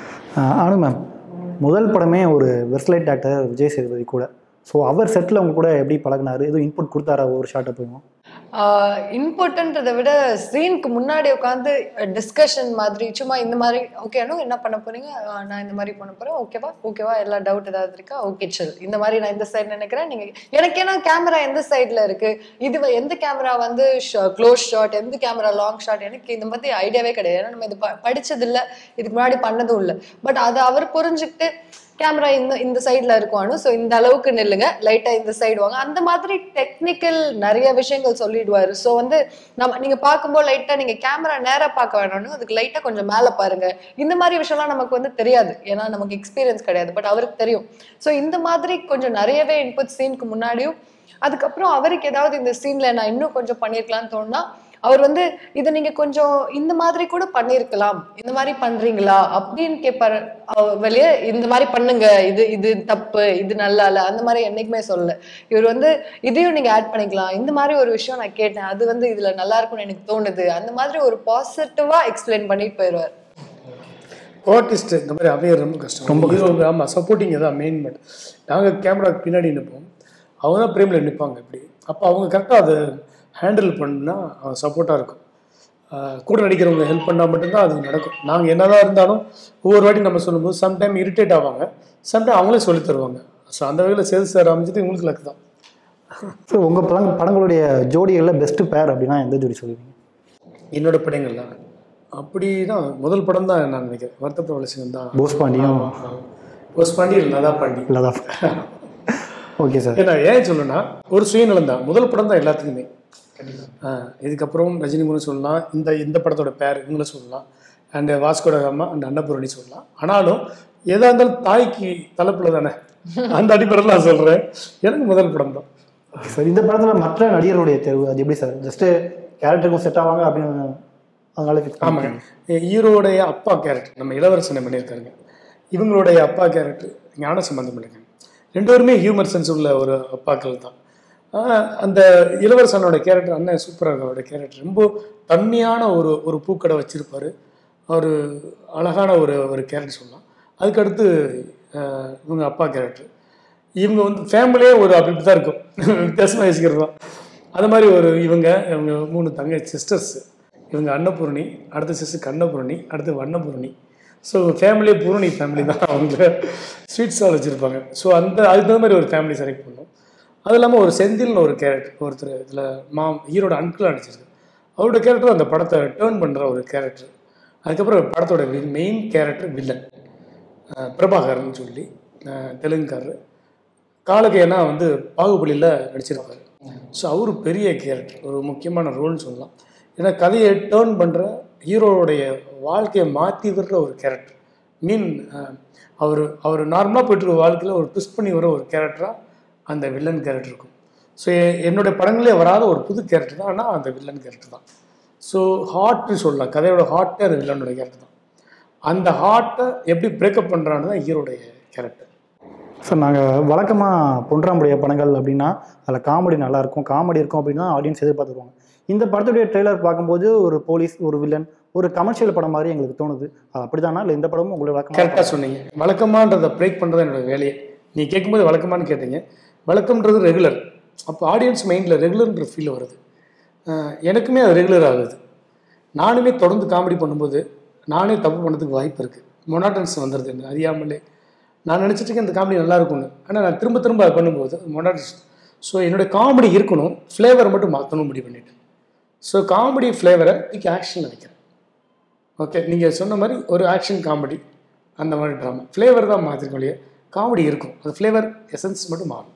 ஆனு மேம் முதல் படமே ஒரு வெர்ஸ்லைட் ஆக்டர் விஜய் சேதுபதி கூட ஸோ அவர் செட்டில் அவங்க கூட எப்படி பழகுனாரு எதுவும் இன்புட் கொடுத்தாரா ஒவ்வொரு ஷார்ட்டை போயும் இன்புட்ன்றதை விட ஸ்க்ரீனுக்கு முன்னாடி உட்காந்து டிஸ்கஷன் மாதிரி சும்மா இந்த மாதிரி ஓகே அனு என்ன பண்ண போறீங்க ஆஹ் நான் இந்த மாதிரி பண்ண போறேன் ஓகேவா ஓகேவா எல்லா டவுட் ஏதாவது இருக்கா ஓகே சில் இந்த மாதிரி நான் இந்த சைடு நினைக்கிறேன் நீங்க எனக்கு ஏன்னா கேமரா எந்த சைடுல இருக்கு இது வ- எந்த கேமரா வந்து க்ளோஸ் ஷாட் எந்த கேமரா லாங் ஷாட் எனக்கு இந்த மாதிரி ஐடியாவே கிடையாது ஏன்னா நம்ம இது ப- படிச்சது இல்ல இதுக்கு முன்னாடி பண்ணதும் இல்லை பட் அதை அவர் புரிஞ்சுக்கிட்டு கேமரா இந்த இந்த சைடில் இருக்கும் ஸோ இந்த அளவுக்கு நில்லுங்க லைட்டாக இந்த சைடு வாங்க அந்த மாதிரி டெக்னிக்கல் நிறைய விஷயங்கள் சொல்லிடுவாரு ஸோ வந்து நம்ம நீங்கள் பார்க்கும்போது லைட்டாக நீங்கள் கேமரா நேராக பார்க்க வேணும்னு அதுக்கு லைட்டாக கொஞ்சம் மேலே பாருங்க இந்த மாதிரி விஷயம்லாம் நமக்கு வந்து தெரியாது ஏன்னா நமக்கு எக்ஸ்பீரியன்ஸ் கிடையாது பட் அவருக்கு தெரியும் ஸோ இந்த மாதிரி கொஞ்சம் நிறையவே இன்புட் சீனுக்கு முன்னாடியும் அதுக்கப்புறம் அவருக்கு ஏதாவது இந்த சீன்ல நான் இன்னும் கொஞ்சம் பண்ணியிருக்கலாம்னு தோணுனா அவர் வந்து இதை நீங்க கொஞ்சம் இந்த மாதிரி கூட பண்ணியிருக்கலாம் இந்த மாதிரி பண்றீங்களா அப்படின்னு கேட்பாரு அவர் வெளியே இந்த மாதிரி பண்ணுங்க இது இது தப்பு இது நல்லா இல்ல அந்த மாதிரி என்னைக்குமே சொல்லல இவர் வந்து இதையும் நீங்க ஆட் பண்ணிக்கலாம் இந்த மாதிரி ஒரு விஷயம் நான் கேட்டேன் அது வந்து இதுல நல்லா இருக்கும்னு எனக்கு தோணுது அந்த மாதிரி ஒரு பாசிட்டிவா எக்ஸ்பிளைன் பண்ணிட்டு போயிடுவார் ஆர்டிஸ்ட் இந்த மாதிரி அமையறது ரொம்ப கஷ்டம் ரொம்ப ஹீரோ ஆமாம் சப்போர்ட்டிங் எதாவது மெயின் பட் நாங்கள் கேமராக்கு பின்னாடி நிற்போம் அவங்க தான் பிரேமில் நிற்பாங்க இப்படி அப்போ அவங்க கரெக்டாக அதை ஹேண்டில் பண்ணால் சப்போர்ட்டாக இருக்கும் ஆஹ் கூட நடிக்கிறவங்க ஹெல்ப் பண்ணால் மட்டும்தான் அது நடக்கும் நாங்கள் என்னதான் இருந்தாலும் ஒவ்வொரு வாட்டி நம்ம சொல்லும்போது சம்டைம் இரிட்டேட் ஆவாங்க சம்டைம் அவங்களே சொல்லித் தருவாங்க ஸோ அந்த வகையில் சேல்ஸ் சார் அமைஞ்சது உங்களுக்கு லக்கு தான் ஸோ உங்கள் படங் படங்களுடைய ஜோடிகளில் பெஸ்ட்டு பேர் அப்படின்னா எந்த ஜோடி சொல்லுவீங்க என்னோட படங்கள்ல அப்படின்னா முதல் படம் தான் நான் நினைக்கிறேன் வருத்தப்பட வளசிங்கம் தான் போஸ் பாண்டியும் போஸ் பாண்டி லதா பாண்டி லதா ஓகே சார் ஏன்னா ஏன் சொல்லணும்னா ஒரு சுயநலம் தான் முதல் படம் தான் எல்லாத்துக்குமே ஆ, இதுக்கப்புறம் ரஜினிமுகன் சொல்லலாம் இந்த இந்த படத்தோட பேர் இவங்கள சொல்லலாம் அண்ட் வாஸ்கோட அம்மா அண்ட் அன்னபூரணி சொல்லலாம் ஆனாலும் எதா இருந்தாலும் தாய்க்கு தலைப்புல தானே அந்த அடிப்படையில் நான் சொல்கிறேன் எனக்கு முதல் படம் தான் சார் இந்த படத்தில் மற்ற நடிகருடைய தேர்வு அது எப்படி சார் ஜஸ்ட்டு கேரக்டருக்கும் செட் ஆவாங்க அப்படின்னு அதனால ஃபிக்ஸ் ஆமாங்க ஹீரோடைய அப்பா கேரக்டர் நம்ம இளவரசனை பண்ணியிருக்காருங்க இவங்களுடைய அப்பா கேரக்டர் ஞான சம்பந்தம் பண்ணியிருக்காங்க ரெண்டு பேருமே ஹியூமர் சென்ஸ் உள்ள ஒரு அப்பாக்கள் தான் ஆஹ் அந்த இளவரசனோட கேரக்டர் அண்ணன் சூப்பராக அவரோட கேரக்டர் ரொம்ப தன்மையான ஒரு ஒரு பூக்கடை வச்சிருப்பாரு ஒரு அழகான ஒரு ஒரு கேரக்டர் சொல்லலாம் அதுக்கடுத்து ஆஹ் இவங்க அப்பா கேரக்டர் இவங்க வந்து ஃபேமிலியே ஒரு அப்படி தான் இருக்கும் வித்தியாசமாக யோசிக்கிறது தான் அது மாதிரி ஒரு இவங்க இவங்க மூணு தங்க சிஸ்டர்ஸ் இவங்க அன்னபூரணி அடுத்த சிஸ்டர் கண்ணபூரணி அடுத்து வண்ணபூரணி ஸோ ஃபேமிலியே பூரணி ஃபேமிலி தான் அவங்க ஸ்வீட் ஸ்டால் வச்சுருப்பாங்க ஸோ அந்த அதுக்கு தகுந்த மாதிரி ஒரு ஃபேமிலி செலக்ட் பண்ணோம் அது இல்லாமல் ஒரு செந்தில்னு ஒரு கேரக்டர் ஒருத்தர் இதில் மா ஹீரோட அன்கிள் நடிச்சிருக்கு அவரோட கேரக்டர் அந்த படத்தை டேர்ன் பண்ணுற ஒரு கேரக்டர் அதுக்கப்புறம் படத்தோட மெயின் கேரக்டர் வில்லன் பிரபாகரன் சொல்லி அஹ் தெலுங்குக்காரர் காலகையனா வந்து பாகுபலியில் நடிச்சிருப்பாரு ஸோ அவர் பெரிய கேரக்டர் ஒரு முக்கியமான ரோல்னு சொல்லலாம் ஏன்னா கதையை டேர்ன் பண்ணுற ஹீரோவுடைய வாழ்க்கையை மாற்றி விடுற ஒரு கேரக்டர் மீன் அவர் அவர் நார்மலாக போயிட்டு இருக்க வாழ்க்கையில் ஒரு ட்விஸ்ட் பண்ணி வர ஒரு கேரக்டராக அந்த வில்லன் கேரக்டர் இருக்கும் ஸோ என்னுடைய படங்களே வராத ஒரு புது கேரக்டர் தான் ஆனால் அந்த வில்லன் கேரக்டர் தான் ஸோ ஹார்ட்னு சொல்லலாம் கதையோட ஹார்ட்டே அந்த வில்லனோட கேரக்டர் தான் அந்த ஹார்ட்டை எப்படி பிரேக்கப் பண்ணுறான்னு தான் ஹீரோடைய கேரக்டர் சார் நாங்கள் வழக்கமாக பொன்றாமுடைய படங்கள் அப்படின்னா அதில் காமெடி நல்லாயிருக்கும் காமெடி இருக்கும் அப்படின்னா ஆடியன்ஸ் எதிர்பார்த்துருவாங்க இந்த படத்துடைய ட்ரெய்லர் பார்க்கும்போது ஒரு போலீஸ் ஒரு வில்லன் ஒரு கமர்ஷியல் படம் மாதிரி எங்களுக்கு தோணுது அது அப்படிதானா இல்லை இந்த படமும் உங்களுக்கு வழக்கமாக கரெக்டாக சொன்னீங்க வழக்கமான்றதை பிரேக் பண்ணுறது என்னோட வேலையே நீ கேட்கும்போது வழக்கமான்னு கேட்டீங்க வழக்கம்ன்றது ரெகுலர் அப்போ ஆடியன்ஸ் மைண்டில் ரெகுலர்ன்ற ஃபீல் வருது அஹ் எனக்குமே அது ரெகுலர் ஆகுது நானுமே தொடர்ந்து காமெடி பண்ணும்போது நானே தப்பு பண்ணதுக்கு வாய்ப்பு இருக்குது மொனாட்டன்ஸ் வந்துடுது எனக்கு அறியாமலே நான் நினச்சிட்டு இருக்கேன் இந்த காமெடி நல்லா இருக்கும்னு ஆனால் நான் திரும்ப திரும்ப அதை பண்ணும்போது மொனாட்டன்ஸ் ஸோ என்னோட காமெடி இருக்கணும் ஃப்ளேவரை மட்டும் மாற்றணும் முடிவு பண்ணிட்டேன் ஸோ காமெடி ஃப்ளேவரை இன்னைக்கு ஆக்ஷன் நினைக்கிறேன் ஓகே நீங்கள் சொன்ன மாதிரி ஒரு ஆக்ஷன் காமெடி அந்த மாதிரி ட்ராமா ஃப்ளேவர் தான் மாற்றிருக்கோம் இல்லையா காமெடி இருக்கும் அது ஃப்ளேவர் எசன்ஸ் மட்டும் மாறும்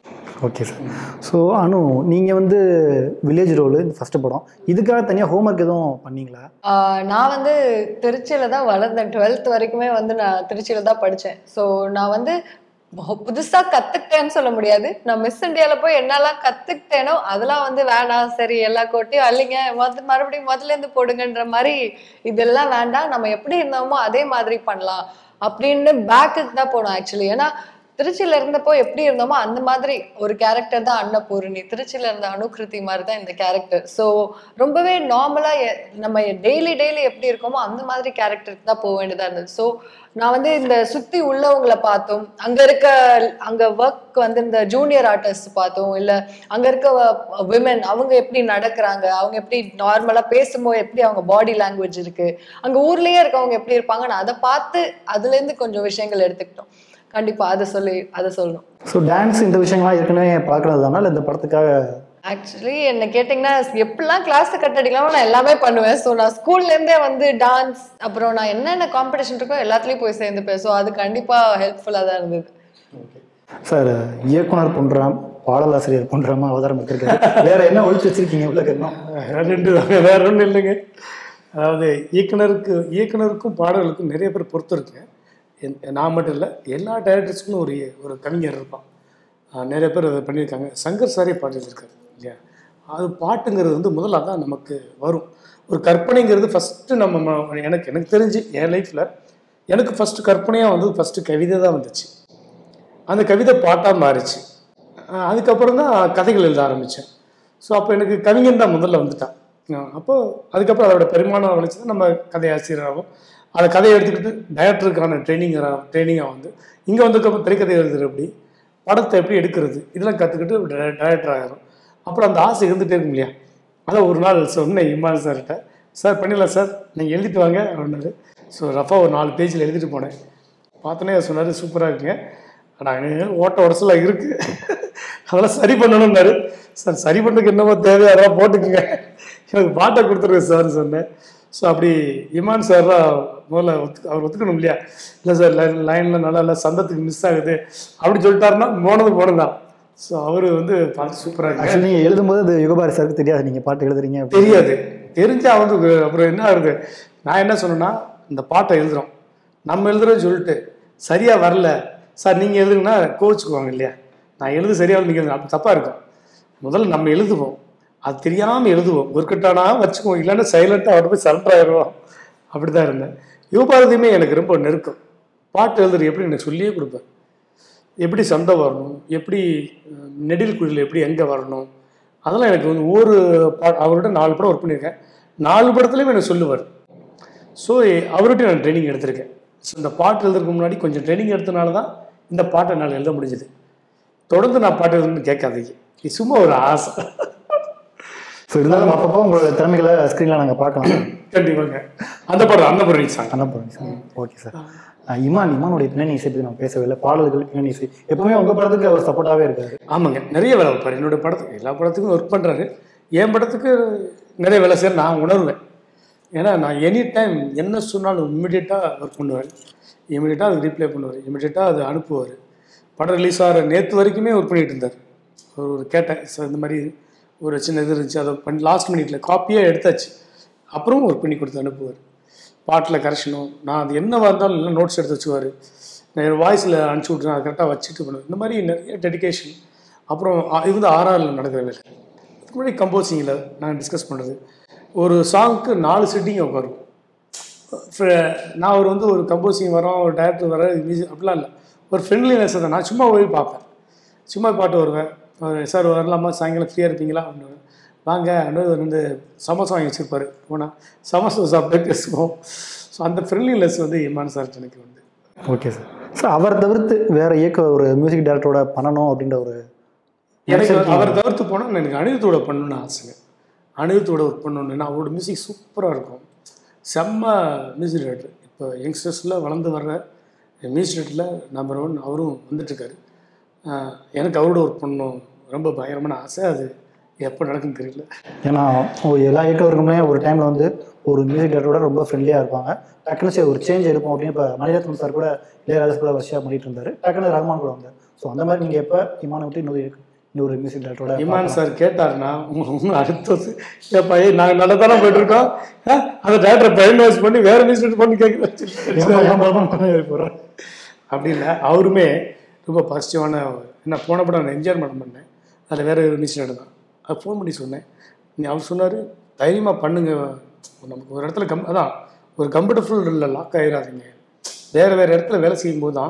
ஓகே சார் ஸோ அனு நீங்கள் வந்து வில்லேஜ் ரோலு இந்த ஃபஸ்ட்டு படம் இதுக்காக தனியாக ஹோம்ஒர்க் எதுவும் பண்ணீங்களா ஆஹ் நான் வந்து திருச்சியில தான் வளர்ந்தேன் டுவெல்த் வரைக்குமே வந்து நான் திருச்சியில தான் படித்தேன் ஸோ நான் வந்து மொ- புதுசா கத்துக்கிட்டேன்னு சொல்ல முடியாது நான் மிஸ் இந்தியால போய் என்னெல்லாம் கத்துக்கிட்டேனோ அதெல்லாம் வந்து வேணாம் சரி எல்லா கோட்டையும் அள்ளிங்க மொத மறுபடியும் முதல்ல இருந்து போடுங்கன்ற மாதிரி இதெல்லாம் வேண்டாம் நம்ம எப்படி இருந்தோமோ அதே மாதிரி பண்ணலாம் அப்படின்னு பேக்குக்கு தான் போனோம் ஆக்சுவலி ஏன்னா திருச்சியில இருந்தப்போ எப்படி இருந்தோமோ அந்த மாதிரி ஒரு கேரக்டர் தான் அன்னபூரணி திருச்சியில இருந்த அனுகிருதி மாதிரி தான் இந்த கேரக்டர் ஸோ ரொம்பவே நார்மலா நம்ம டெய்லி டெய்லி எப்படி இருக்கோமோ அந்த மாதிரி கேரக்டருக்கு தான் போக வேண்டியதா இருந்தது ஸோ நான் வந்து இந்த சுத்தி உள்ளவங்களை பார்த்தோம் அங்க இருக்க அங்க ஒர்க் வந்து இந்த ஜூனியர் ஆர்டிஸ்ட் பார்த்தோம் இல்ல அங்க இருக்க விமன் அவங்க எப்படி நடக்கிறாங்க அவங்க எப்படி நார்மலா பேசும்போது எப்படி அவங்க பாடி லாங்குவேஜ் இருக்கு அங்க ஊர்லயே இருக்கவங்க எப்படி இருப்பாங்க நான் அதை பார்த்து அதுல இருந்து கொஞ்சம் விஷயங்கள் எடுத்துக்கிட்டோம் கண்டிப்பா அதை சொல்லி அதை சொல்லணும் ஸோ டான்ஸ் இந்த விஷயங்கள்லாம் ஏற்கனவே பார்க்கறது தானே இல்லை இந்த படத்துக்காக ஆக்சுவலி என்ன கேட்டிங்கன்னா எப்படிலாம் கிளாஸ் கட் அடிக்கலாமோ நான் எல்லாமே பண்ணுவேன் ஸோ நான் ஸ்கூல்ல இருந்தே வந்து டான்ஸ் அப்புறம் நான் என்னென்ன காம்படிஷன் இருக்கோ எல்லாத்துலயும் போய் சேர்ந்துப்பேன் ஸோ அது கண்டிப்பா ஹெல்ப்ஃபுல்லா தான் இருந்தது சார் இயக்குனர் போன்றாம் பாடலாசிரியர் போன்றாம அவதாரம் எடுத்திருக்காரு வேற என்ன ஒழிச்சு வச்சிருக்கீங்க உள்ள இன்னும் ரெண்டு தாங்க வேற ஒன்றும் இல்லைங்க அதாவது இயக்குனருக்கு இயக்குனருக்கும் பாடல்களுக்கும் நிறைய பேர் பொறுத்து இருக்கு என்- நான் மட்டும் இல்லை எல்லா டைரக்டர்ஸுக்கும் ஒரு ஒரு கவிஞர் இருப்பான் ஆஹ் நிறைய பேர் அதை பண்ணியிருக்காங்க சங்கர் சாரே பாடியிருக்காரு இல்லையா அது பாட்டுங்கிறது வந்து முதல்ல தான் நமக்கு வரும் ஒரு கற்பனைங்கிறது ஃபஸ்ட்டு நம்ம ம- எனக்கு எனக்கு தெரிஞ்சு என் லைஃப்பில் எனக்கு ஃபஸ்ட்டு கற்பனையாக வந்து ஃபஸ்ட்டு கவிதை தான் வந்துச்சு அந்த கவிதை பாட்டாக மாறிச்சு அஹ் அதுக்கப்புறம் தான் கதைகள் எழுத ஆரம்பித்தேன் ஸோ அப்போ எனக்கு கவிஞன் தான் முதல்ல வந்துட்டான் அஹ் அப்போ அதுக்கப்புறம் அதோட பெருமானம் வளைச்சு தான் நம்ம கதை ஆசிரியராகவும் அந்த கதையை எடுத்துக்கிட்டு டைரக்டருக்கான ட்ரைனிங்கராக ட்ரைனிங்காக வந்து இங்கே வந்ததுக்கப்புறம் திரைக்கதை எழுதுறது எப்படி படத்தை எப்படி எடுக்கிறது இதெல்லாம் கற்றுக்கிட்டு டைரக்டர் ஆகிரும் அப்புறம் அந்த ஆசை இருந்துகிட்டே இருக்கும் இல்லையா அதான் ஒரு நாள் சொன்னேன் இம்மான் சார்கிட்ட சார் பண்ணிடலாம் சார் நீங்கள் எழுதிட்டு வாங்க அப்படின்னாரு ஸோ ரஃபாக ஒரு நாலு பேஜில் எழுதிட்டு போனேன் பார்த்தோன்னே சொன்னார் சூப்பராக இருக்குங்க ஆனால் ஓட்ட உடசலாக இருக்குது அதெல்லாம் சரி பண்ணணும்னாரு சார் சரி பண்ணுறதுக்கு என்னமோ தேவையோ அதெல்லாம் போட்டுக்குங்க எனக்கு பாட்டை கொடுத்துருங்க சார் சொன்னேன் ஸோ அப்படி இமான் சார் தான் முதல்ல ஒத்து அவர் ஒத்துக்கணும் இல்லையா இல்லை சார் லைன் லைனில் நல்லா இல்லை சந்தத்துக்கு மிஸ் ஆகுது அப்படி சொல்லிட்டாருன்னா போனது போனது தான் ஸோ அவர் வந்து பார்த்து சூப்பராக இருக்கு ஆக்சுவலி நீங்கள் எழுதும்போது அது யுகபாரி சாருக்கு தெரியாது நீங்கள் பாட்டு எழுதுறீங்க அப்படின்னு. தெரியாது தெரிஞ்சா வந்து அப்புறம் என்ன ஆகுது நான் என்ன சொன்னேன்னா இந்த பாட்டை எழுதுறோம் நம்ம எழுதுறோம்னு சொல்லிட்டு சரியா வரல சார் நீங்க எழுதுங்கன்னா கோவிச்சுக்குவாங்க இல்லையா நான் எழுது சரியா நீங்க எழுதுங்க. அப்படி தப்பா இருக்கும் முதல்ல நம்ம எழுதுவோம் அது தெரியாம எழுதுவோம் ஒர்க்கட்டானா வச்சுக்குவோம் இல்லைன்னா சைலண்டா அவர்கிட்ட போய் சரண்டர் ஆயிடுவோம் அப்படிதான் இருந்தேன் யுவபாரதியுமே எனக்கு ரொம்ப நெருக்கம் பாட்டு எழுதுறது எப்படி எனக்கு சொல்லியே கொடுப்பேன் எப்படி சண்டை வரணும் எப்படி அஹ், நெடில் குழியில் எப்படி எங்கே வரணும் அதெல்லாம் எனக்கு வந்து ஒரு பா அவர்கிட்ட நாலு படம் ஒர்க் பண்ணியிருக்கேன் நாலு படத்துலையும் எனக்கு சொல்லுவார் ஸோ அவர்கிட்ட நான் ட்ரைனிங் எடுத்திருக்கேன் ஸோ இந்த பாட்டு எழுதுறதுக்கு முன்னாடி கொஞ்சம் ட்ரைனிங் எடுத்தனால தான் இந்த பாட்டை என்னால் எழுத முடிஞ்சது தொடர்ந்து நான் பாட்டு எழுதணும்னு கேட்காதீங்க இது சும்மா ஒரு ஆசை ஸோ இருந்தாலும் அப்பப்போ உங்களோட திறமைகளை ஸ்க்ரீனில் நாங்கள் பார்க்கலாம் கண்டிப்பாங்க அந்த படம் அந்த படம் சாங் அனுப்புறேன் சார் ஓகே சார் அஹ் இமான் இமானுடைய பின்னணி இசை பற்றி நம்ம பேசவே இல்லை பாடல்கள் பின்னணி இசை எப்பவுமே உங்கள் படத்துக்கு அவர் சப்போர்ட்டாகவே இருக்காரு ஆமாங்க நிறைய வேலை வைப்பார் என்னோட படத்துக்கு எல்லா படத்துக்கும் ஒர்க் பண்ணுறாரு என் படத்துக்கு நிறைய வேலை செய்ய நான் உணர்வேன் ஏன்னா நான் எனி டைம் என்ன சொன்னாலும் இமிடியேட்டாக ஒர்க் பண்ணுவார் இமிடியேட்டாக அது ரீப்ளே பண்ணுவார் இமிடியேட்டாக அது அனுப்புவார் படம் ரிலீஸ் ஆகிற நேற்று வரைக்குமே ஒர்க் பண்ணிட்டு இருந்தார் ஒரு ஒரு கேட்டேன் சார் இந்த மாதிரி ஒரு சின்ன இது இருந்துச்சு அதை பண்ணி லாஸ்ட் மினிட்ல காப்பியாக எடுத்தாச்சு அப்புறம் ஒர்க் பண்ணி கொடுத்து அனுப்புவார் பாட்டில் கரெக்ஷனும் நான் அது என்னவாக இருந்தாலும் இல்லை நோட்ஸ் எடுத்து வச்சுவார் நான் வாய்ஸில் அனுப்பிச்சி விட்றேன் அதை கரெக்டாக வச்சுட்டு பண்ணுவேன் இந்த மாதிரி நிறைய டெடிகேஷன் அப்புறம் ஆ- இது வந்து ஆர்ஆரில் நடக்கிற வேலை இதுக்கு முன்னாடி கம்போசிங்கில் நான் டிஸ்கஸ் பண்ணுறது ஒரு சாங்க்கு நாலு செட்டிங் உட்காரும் ஃப்ர- நான் ஒரு வந்து ஒரு கம்போசிங் வரோம் ஒரு டேரக்டர் வர மியூசிக் அப்படிலாம் இல்லை ஒரு ஃப்ரெண்ட்லினஸ் தான் நான் சும்மா போய் பார்ப்பேன் சும்மா பாட்டு வருவேன் சார் வரலாமா சாயங்காலம் ஃப்ரீயாக இருப்பீங்களா அப்படின்னு வாங்க அப்படின்னு வந்து சமோசா வாங்கி வச்சுருப்பாரு போனால் சமோசா சாப்பிட்டு பேசுவோம் ஸோ அந்த ஃப்ரெண்ட்லினஸ் வந்து இமான் சார் எனக்கு வந்து ஓகே சார் சார் அவர் தவிர்த்து வேற இயக்க ஒரு மியூசிக் டைரக்டரோட பண்ணணும் அப்படின்ற ஒரு எனக்கு அவர் தவிர்த்து போனால் எனக்கு அனிருத்தோட பண்ணணும்னு ஆசைங்க அனிருத்தோட ஒர்க் பண்ணணும்னு ஏன்னா அவரோட மியூசிக் சூப்பராக இருக்கும் செம்ம மியூசிக் டைரக்டர் இப்போ யங்ஸ்டர்ஸில் வளர்ந்து வர்ற மியூசிக் டைரக்டரில் நம்பர் ஒன் அவரும் வந்துட்டுருக்காரு எனக்கு அவரோட ஒர்க் பண்ணணும் ரொம்ப பயங்கரமான ஆசை அது எப்போ நடக்குன்னு தெரியல ஏன்னா ஒரு எல்லா இயக்கவருக்குமே ஒரு டைமில் வந்து ஒரு மியூசிக் டைரக்டரோட ரொம்ப ஃப்ரெண்ட்லியாக இருப்பாங்க டக்குன்னு சரி ஒரு சேஞ்ச் எடுப்போம் அப்படின்னு இப்போ மணிரத்னம் சார் கூட இளையராஜா கூட வரிசையாக பண்ணிட்டு இருந்தார் டக்குன்னு ரஹ்மான் கூட வந்தார் ஸோ அந்த மாதிரி நீங்கள் எப்போ இமானை விட்டு இன்னொரு இயக்க- இன்னொரு மியூசிக் டைரக்டரோட இமான் சார் கேட்டாருன்னா உங்க அடுத்தது ஏப்பா ஏய் நாங்கள் நல்லா தானே போயிட்டுருக்கோம் ஆ, அந்த டேரக்டரை பிரைன் வாஷ் பண்ணி வேறு மியூசிக் பண்ணி கேட்குறேன் போகிறோம் அப்படி இல்லை அவருமே ரொம்ப பாசிட்டிவான என்ன போன படம் நான் என்ஜாய் பண்ணேன் அதில் வேற ஒரு மியூசிக் தான் அது ஃபோன் பண்ணி சொன்னேன் நீ அவர் சொன்னார் தைரியமாக பண்ணுங்க நமக்கு ஒரு இடத்துல கம் அதான் ஒரு கம்ஃபர்டபுள் இல்லை லாக் ஆகிடாதீங்க வேறு வேறு இடத்துல வேலை செய்யும்போது தான்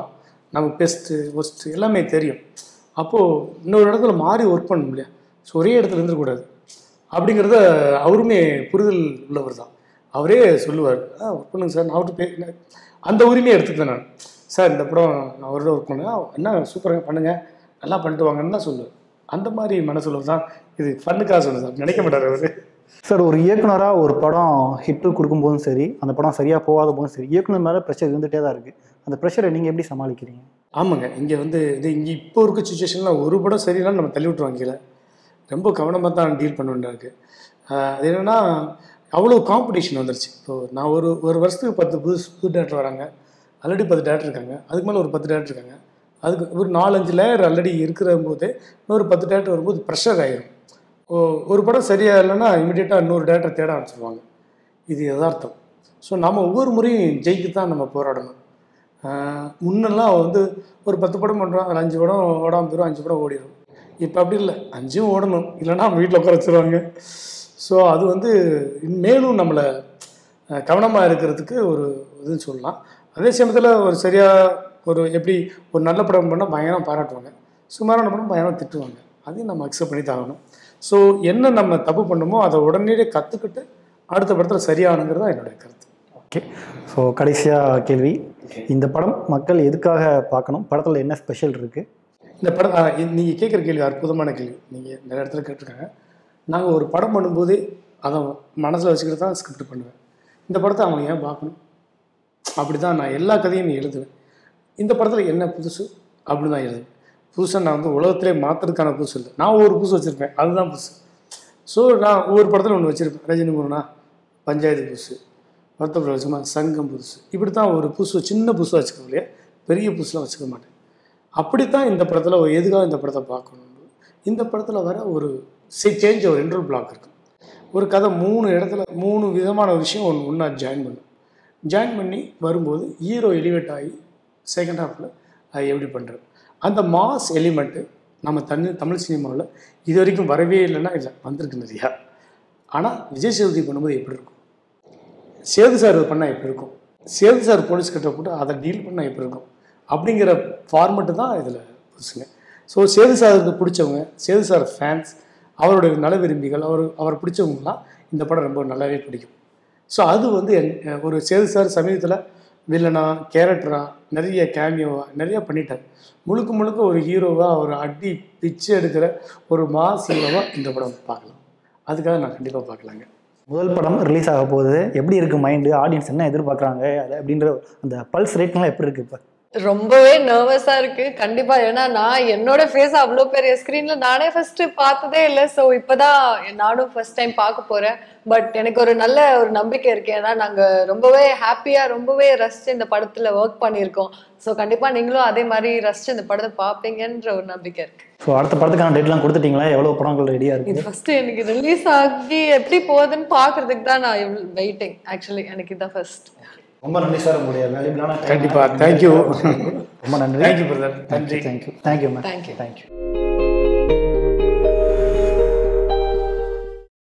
நமக்கு பெஸ்ட்டு ஒஸ்ட்டு எல்லாமே தெரியும் அப்போது இன்னொரு இடத்துல மாறி ஒர்க் பண்ண முடியாது ஸோ ஒரே இடத்துல இருந்துடக்கூடாது அப்படிங்கிறத அவருமே புரிதல் உள்ளவர் தான் அவரே சொல்லுவார் ஆ ஒர்க் பண்ணுங்க சார் நான் அவர்கிட்ட பே அந்த உரிமையை எடுத்துக்கிறேன் நான் சார் இந்த படம் நான் அவரோட ஒர்க் பண்ணேன் என்ன சூப்பராக பண்ணுங்கள் நல்லா பண்ணிட்டு வாங்கன்னு தான் சொல்லுவேன் அந்த மாதிரி மனசுல தான் இது ஃபன்னுக்காக சொல்லுது சார் நினைக்க மாட்டார் அவர் சார் ஒரு இயக்குனராக ஒரு படம் ஹிட்டு கொடுக்கும்போதும் சரி அந்த படம் சரியாக போகாத போதும் சரி இயக்குனர் மேலே ப்ரெஷர் இருந்துகிட்டே தான் இருக்குது அந்த ப்ரெஷரை நீங்கள் எப்படி சமாளிக்கிறீங்க ஆமாங்க இங்கே வந்து இது இங்கே இப்போ இருக்க சுச்சுவேஷனில் ஒரு படம் சரியில்லைன்னு நம்ம தள்ளி விட்டுருவாங்க கீழே ரொம்ப கவனமாக தான் டீல் பண்ண வேண்டியிருக்கு ஆஹ் அது என்னென்னா அவ்வளோ காம்படிஷன் வந்துருச்சு இப்போ நான் ஒரு ஒரு வருஷத்துக்கு பத்து புது புது டேரக்டர் வராங்க ஆல்ரெடி பத்து டேரக்டர் இருக்காங்க அதுக்கு மேலே ஒரு பத்து டேரக்டர் இருக்காங்க அதுக்கு ஒரு நாலஞ்சு லேயர் ஆல்ரெடி இருக்கிற போது இன்னொரு பத்து டேரக்டர் வரும்போது ப்ரெஷர் ஆயிரும் ஓ ஒரு படம் சரியாக இல்லைன்னா இமீடியட்டாக இன்னொரு டேரக்டர் தேட ஆரம்பிச்சிருவாங்க இது யதார்த்தம் ஸோ நம்ம ஒவ்வொரு முறையும் ஜெயிக்கு தான் நம்ம போராடணும் ஆஹ் முன்னெல்லாம் வந்து ஒரு பத்து படம் பண்ணுறோம் அதில் அஞ்சு படம் ஓடாமல் போயிடும் அஞ்சு படம் ஓடிடும் இப்போ அப்படி இல்லை அஞ்சும் ஓடணும் இல்லைன்னா நம்ம வீட்டில் உட்கார வச்சுருவாங்க ஸோ அது வந்து மேலும் நம்மளை கவனமாக இருக்கிறதுக்கு ஒரு இதுன்னு சொல்லலாம் அதே சமயத்தில் ஒரு சரியாக ஒரு எப்படி ஒரு நல்ல படம் பண்ணால் பயங்கரம் பாராட்டுவாங்க சுமாரான படம் பயங்கரம் திட்டுவாங்க அதையும் நம்ம அக்செப்ட் பண்ணி தாகணும் ஸோ என்ன நம்ம தப்பு பண்ணணுமோ அதை உடனடியே கற்றுக்கிட்டு அடுத்த படத்தில் சரியானுங்கிறது தான் என்னுடைய கருத்து ஓகே ஸோ கடைசியாக கேள்வி இந்த படம் மக்கள் எதுக்காக பார்க்கணும் படத்தில் என்ன ஸ்பெஷல் இருக்குது இந்த படம் நீங்கள் கேட்குற கேள்வி அற்புதமான கேள்வி நீங்கள் நிறைய இடத்துல கேட்டிருக்காங்க நாங்கள் ஒரு படம் பண்ணும்போது அதை மனசில் வச்சுக்கிட்டு தான் ஸ்கிரிப்ட் பண்ணுவேன் இந்த படத்தை அவங்க ஏன் பார்க்கணும் அப்படி தான் நான் எல்லா கதையும் எழுதுவேன் இந்த படத்தில் என்ன புதுசு அப்படி தான் எழுதுவேன் புதுசாக நான் வந்து உலகத்திலே மாற்றுறதுக்கான புதுசு இல்லை நான் ஒவ்வொரு புதுசு வச்சுருப்பேன் அதுதான் புதுசு ஸோ நான் ஒவ்வொரு படத்தில் ஒன்று வச்சுருப்பேன் ரஜினி முருனா பஞ்சாயத்து புதுசு வருத்தப்பட வச்சுமா சங்கம் புதுசு இப்படி தான் ஒரு புதுசு சின்ன புதுசாக வச்சுக்க இல்லையா பெரிய புதுசுலாம் வச்சுக்க மாட்டேன் அப்படித்தான் இந்த படத்தில் ஒரு எதுக்காக இந்த படத்தை பார்க்கணும் இந்த படத்தில் வர ஒரு சேஞ்ச் ஒரு இன்டர் பிளாக் இருக்கு ஒரு கதை மூணு இடத்துல மூணு விதமான விஷயம் ஒன்று ஒன்றா ஜாயின் பண்ணும் ஜாயின் பண்ணி வரும்போது ஹீரோ எலிவேட் ஆகி செகண்ட் ஹாஃபில் அது எப்படி பண்ணுறது அந்த மாஸ் எலிமெண்ட்டு நம்ம தனி தமிழ் சினிமாவில் இது வரைக்கும் வரவே இல்லைன்னா இல்லை வந்திருக்கு நிறையா ஆனால் விஜய் சேதுபதி பண்ணும்போது எப்படி இருக்கும் சேது சார் பண்ணால் எப்படி இருக்கும் சேது சார் போலீஸ் கிட்ட போட்டு அதை டீல் பண்ணால் எப்படி இருக்கும் அப்படிங்கிற ஃபார்மெட்டு தான் இதில் புதுசுங்க ஸோ சேது சாருக்கு பிடிச்சவங்க சேது சார் ஃபேன்ஸ் அவருடைய நல விரும்பிகள் அவர் அவர் பிடிச்சவங்கலாம் இந்த படம் ரொம்ப நல்லாவே பிடிக்கும் ஸோ அது வந்து என் ஒரு சேது சார் சமீபத்தில் வில்லனா கேரக்டரா நிறைய கேமியோவா நிறைய பண்ணிட்டார் முழுக்க முழுக்க ஒரு ஹீரோவாக ஒரு அடி பிச்சு எடுக்கிற ஒரு மாஸ் ஹீரோவாக இந்த படம் பார்க்கலாம் அதுக்காக நான் கண்டிப்பாக பார்க்கலாங்க முதல் படம் ரிலீஸ் ஆக போகுது எப்படி இருக்குது மைண்டு ஆடியன்ஸ் என்ன எதிர்பார்க்குறாங்க அது அப்படின்ற அந்த பல்ஸ் ரேட்லாம் எப்படி இருக்குது இப்போ ரொம்பவே நர்வஸா இருக்கு கண்டிப்பா ஏன்னா நான் என்னோட ஃபேஸ் அவ்வளோ பெரிய ஸ்க்ரீன்ல நானே ஃபர்ஸ்ட் பார்த்ததே இல்லை ஸோ இப்பதான் நானும் ஃபர்ஸ்ட் டைம் பார்க்க போறேன் பட் எனக்கு ஒரு நல்ல ஒரு நம்பிக்கை இருக்கு ஏன்னா நாங்க ரொம்பவே ஹாப்பியா ரொம்பவே ரசிச்சு இந்த படத்துல ஒர்க் பண்ணியிருக்கோம் ஸோ கண்டிப்பா நீங்களும் அதே மாதிரி ரசிச்சு இந்த படத்தை பார்ப்பீங்கன்ற ஒரு நம்பிக்கை இருக்கு ஸோ அடுத்த படத்துக்கான டேட்லாம் கொடுத்துட்டீங்களா எவ்வளோ படங்கள் ரெடியாக இருக்குது இது ஃபர்ஸ்ட் எனக்கு ரிலீஸ் ஆகி எப்படி போகுதுன்னு பார்க்கறதுக்கு தான் நான் வெயிட்டிங் ஆக்சுவலி எனக்கு இதான் ஃபர்ஸ்ட் ரொம்ப நன்றி சார் உங்களுடைய வேல்யூபிளான கண்டிப்பா. Thank you. ரொம்ப நன்றி தேங்க்யூ பிரதர் நன்றி thank you thank you ma'am Thank you. Thank you